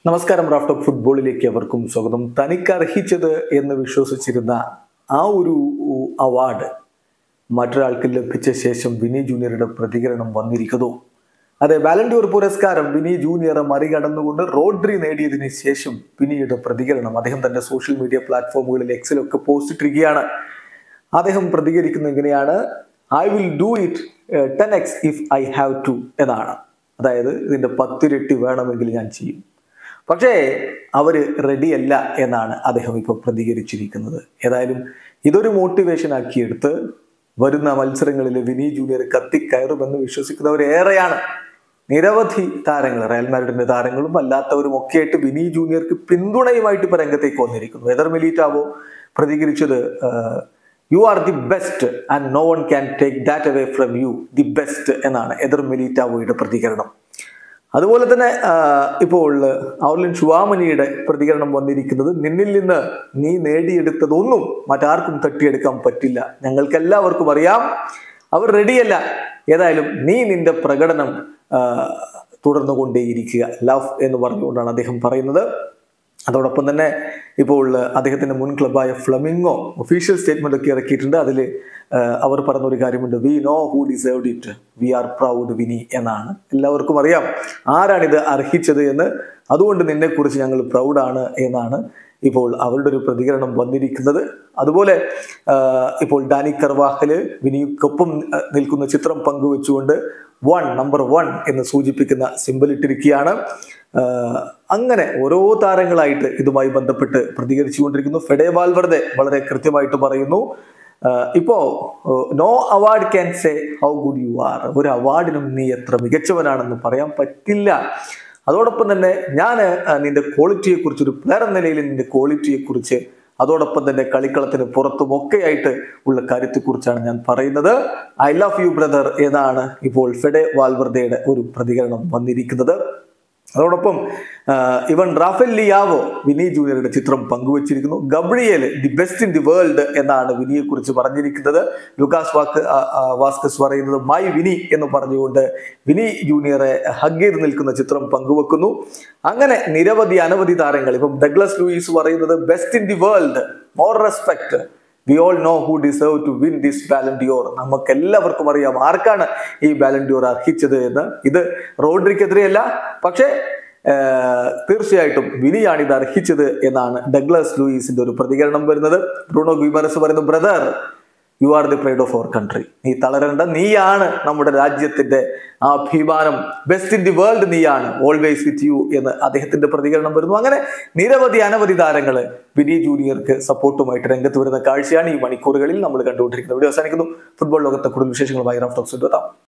നമസ്കാരം raft of ഫുട്ബോളിലേക്ക് അവർക്കും സ്വാഗതം തനിക്ക് അർഹിച്ചത് എന്ന് വിശ്വസിച്ചിരുന്ന ആ ഒരു അവാർഡ് മറ്റൊരാൾക്ക് ലഭിച്ച ശേഷം വിനി ജൂനിയറുടെ പ്രതികരണം വന്നിരിക്കുന്നു അതെ വാലന്റിയർ പുരസ്കാരം വിനി ജൂനിയറെ മറികടന്നുകൊണ്ട് റോഡ്രി നേടിയതിന് ശേഷം വിനിയുടെ പ്രതികരണം അദ്ദേഹം തന്റെ സോഷ്യൽ മീഡിയ പ്ലാറ്റ്ഫോമുകളിൽ എക്സിലൊക്കെ പോസ്റ്റ് ഇട്ടിരിക്കുകയാണ് അദ്ദേഹം പ്രതികരിക്കുന്നത് എങ്ങനെയാണ് I will do it ten X if I have to എന്നാണ് അതായത് ഇതിന്റെ പത്തിരട്ടി വേണമെങ്കിൽ ഞാൻ ചെയ്യും പക്ഷേ അവര് റെഡിയല്ല എന്നാണ് അദ്ദേഹം ഇപ്പോൾ പ്രതികരിച്ചിരിക്കുന്നത് ഏതായാലും ഇതൊരു മോട്ടിവേഷൻ ആക്കിയെടുത്ത് വരുന്ന മത്സരങ്ങളിൽ വിനി ജൂനിയർ കത്തിക്കയറുമെന്ന് വിശ്വസിക്കുന്നവർ ഏറെയാണ് നിരവധി താരങ്ങൾ റയൽ മാഡ്രിഡിന്റെ താരങ്ങളും അല്ലാത്തവരും ഒക്കെ ആയിട്ട് വിനി ജൂനിയർക്ക് പിന്തുണയുമായിട്ട് ഇപ്പൊ രംഗത്തേക്ക് വന്നിരിക്കുന്നു എതർ മിലീറ്റാവോ പ്രതികരിച്ചത് you are the best and no one can take that away from you the best എന്നാണ് എതർ മിലീറ്റാവോയുടെ പ്രതികരണം അതുപോലെ തന്നെ ഇപ്പോൾ ഔർലിൻ ഷുവാമനിയുടെ പ്രതികരണം വന്നിരിക്കുന്നത് നിന്നിൽ നിന്ന് നീ നേടിയെടുത്തതൊന്നും മറ്റാർക്കും തട്ടിയെടുക്കാൻ പറ്റില്ല ഞങ്ങൾക്ക് എല്ലാവർക്കും അറിയാം അവർ റെഡിയല്ല ഏതായാലും നീ നിന്റെ പ്രകടനം തുടർന്നു കൊണ്ടേയിരിക്കുക ലവ് എന്ന് പറഞ്ഞുകൊണ്ടാണ് അദ്ദേഹം പറയുന്നത് അതോടൊപ്പം തന്നെ ഇപ്പോൾ അദ്ദേഹത്തിന്റെ മുൻ ക്ലബായ ഫ്ലമിങ്ങോ ഒഫീഷ്യൽ സ്റ്റേറ്റ്മെന്റ് ഒക്കെ ഇറക്കിയിട്ടുണ്ട് അതിൽ അവർ പറഞ്ഞ ഒരു കാര്യമുണ്ട് we know who deserved it we are proud Vini എന്നാണ് എല്ലാവർക്കും അറിയാം ആരാണിത് അർഹിച്ചത് എന്ന് അതുകൊണ്ട് നിന്നെക്കുറിച്ച് ഞങ്ങൾ പ്രൗഡാണ് എന്നാണ് ഇപ്പോൾ അവരുടെ ഒരു പ്രതികരണം വന്നിരിക്കുന്നത് അതുപോലെ ഇപ്പോൾ ഡാനി കർവാഹല് വിനിക്കൊപ്പം നിൽക്കുന്ന ചിത്രം പങ്കുവെച്ചുകൊണ്ട് വൺ നമ്പർ വൺ എന്ന് സൂചിപ്പിക്കുന്ന സിമ്പിൾ ഇട്ടിരിക്കുകയാണ് അങ്ങനെ ഓരോ താരങ്ങളായിട്ട് ഇതുമായി ബന്ധപ്പെട്ട് പ്രതികരിച്ചുകൊണ്ടിരിക്കുന്നു ഫെഡേ വാൽവർദെ വളരെ കൃത്യമായിട്ട് പറയുന്നു ഇപ്പോ no award can say how good you are ഒരു അവാർഡിനും നീ എത്ര മികച്ചവനാണെന്ന് പറയാൻ പറ്റില്ല അതോടൊപ്പം തന്നെ ഞാൻ നിന്റെ ക്വാളിറ്റിയെ കുറിച്ച് ഒരു പ്ലെയർ എന്ന നിലയിൽ നിന്റെ ക്വാളിറ്റിയെ കുറിച്ച് അതോടൊപ്പം തന്നെ കളിക്കളത്തിന് പുറത്തും ഒക്കെ ആയിട്ട് ഉള്ള കാര്യത്തെക്കുറിച്ചാണ് ഞാൻ പറയുന്നത് ഐ ലവ് യു ബ്രദർ എന്നാണ് ഇപ്പോൾ ഫെഡെ വാൽവർദയുടെ ഒരു പ്രതികരണം വന്നിരിക്കുന്നത് അതോടൊപ്പം ഇവൻ റാഫേൽ ലിയാവോ വിനി ജൂനിയറുടെ ചിത്രം പങ്കുവച്ചിരിക്കുന്നു Gabriel the best in the world എന്നാണ് വിനിയെ കുറിച്ച് പറഞ്ഞിരിക്കുന്നത് ലുക്കാസ് വാക്ക് വാസ്കസ് പറയുന്നത് മൈ വിനി എന്ന് പറഞ്ഞുകൊണ്ട് വിനി ജൂനിയറെ ഹഗ് ചെയ്ത് നിൽക്കുന്ന ചിത്രം പങ്കുവെക്കുന്നു അങ്ങനെ നിരവധി അനവധി താരങ്ങൾ ഇപ്പം ഡഗ്ലസ് ലൂയിസ് പറയുന്നത് best in the world more respect we all know who deserve to win this Ballon d'Or നമുക്ക് എല്ലാവർക്കും അറിയാം ആർക്കാണ് ഈ ബാലൻഡിയോർ അർഹിച്ചത് എന്ന് ഇത് റോഡ്രിക്കെതിരെയല്ല പക്ഷേ തീർച്ചയായിട്ടും വിനിയാണ് ഇത് അർഹിച്ചത് എന്നാണ് ഡഗ്ലസ് ലൂയിസിന്റെ ഒരു പ്രതികരണം വരുന്നത് ബ്രൂണോ ഗുയിമറസ് പറയുന്നു brother you are the pride of our country നീ തളരേണ്ട നീയാണ് നമ്മുടെ രാജ്യത്തിന്റെ ആ അഭിമാനം ബെസ്റ്റ് ഇൻ ദി വേൾഡ് നീയാണ് ഓൾവേസ് വിത്ത് യു എന്ന് അദ്ദേഹത്തിന്റെ പ്രതികരണം വരുന്നു അങ്ങനെ നിരവധി അനവധി താരങ്ങൾ വിനി ജൂനിയർക്ക് സപ്പോർട്ടുമായിട്ട് രംഗത്ത് വരുന്ന കാഴ്ചയാണ് ഈ മണിക്കൂറുകളിൽ നമ്മൾ കണ്ടുകൊണ്ടിരിക്കുന്നത് ഇവിടെ അവസാനിക്കുന്നു ഫുട്ബോൾ ലോകത്തെ കൂടുതൽ വിശേഷങ്ങളുമായി റാഫ് ടോക്സ് എത്താം